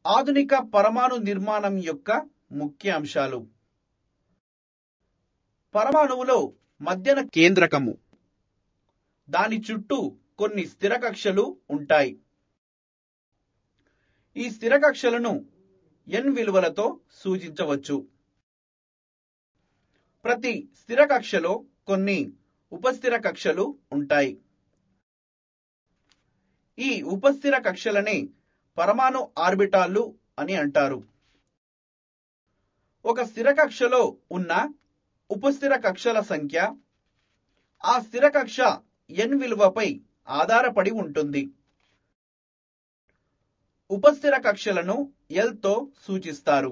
ఆధునిక పరమాణు నిర్మాణం యొక్క ముఖ్య అంశాలు పరమాణువులో మధ్యన కేంద్రకము దాని చుట్టూ కొన్ని స్థిర కక్షలు ఉంటాయి ఈ స్థిర కక్షలను ఎన్ విలువలతో సూచించవచ్చు ప్రతి స్థిర కక్షలో కొన్ని ఉపస్థిర కక్షలు ఉంటాయి ఈ ఉపస్థిర కక్షలనే పరమాణు ఆర్బిటాలు అని అంటారు ఒక స్థిర కక్షలో ఉన్న ఉపస్థిర కక్షల సంఖ్య ఆ స్థిర కక్ష ఎన్ విలువపై ఆధారపడి ఉంటుంది ఉపస్థిర కక్షలను ఎల్ తో సూచిస్తారు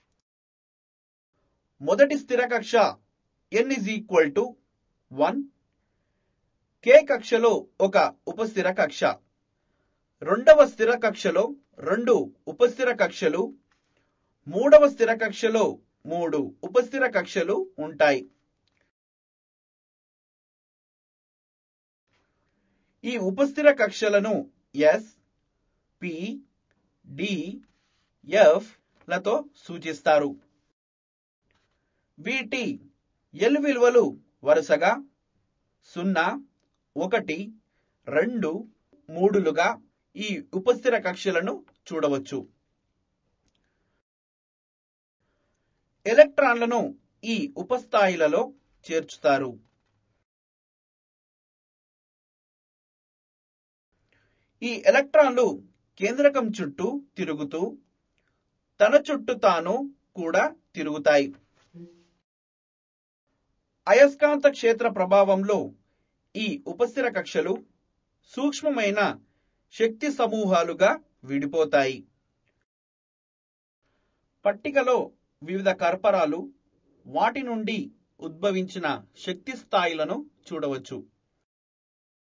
మొదటి స్థిర కక్ష n is equal to one K కక్షలో ఒక ఉపస్థిర కక్ష రెండవ స్థిర కక్షలో రెండు ఉపస్థిర కక్షలు మూడవ స్థిర కక్షలో మూడు ఉపస్థిర కక్షలు ఉంటాయి ఈ ఉపస్థిర కక్షలను ఎస్ పి డి ఎఫ్ లతో సూచిస్తారు వీటి ఎల్ విలువలు వరుసగా సున్నా ఒకటి రెండు మూడులుగా ఈ ఉపస్థిర కక్షలను చూడవచ్చు ఎలక్ట్రాన్లను ఈ ఉపస్థాయిలలో చేర్చుతారు ఈ ఎలక్ట్రాన్లు కేంద్రకం చుట్టూ తిరుగుతూ తన చుట్టూ తాను కూడా తిరుగుతాయి అయస్కాంత క్షేత్ర ప్రభావంలో ఈ ఉపస్థిర కక్షలు సూక్ష్మమైన శక్తి సమూహాలుగా విడిపోతాయి పట్టికలో వివిధ కర్పరాలు వాటి నుండి ఉద్భవించిన శక్తి స్థాయిలను చూడవచ్చు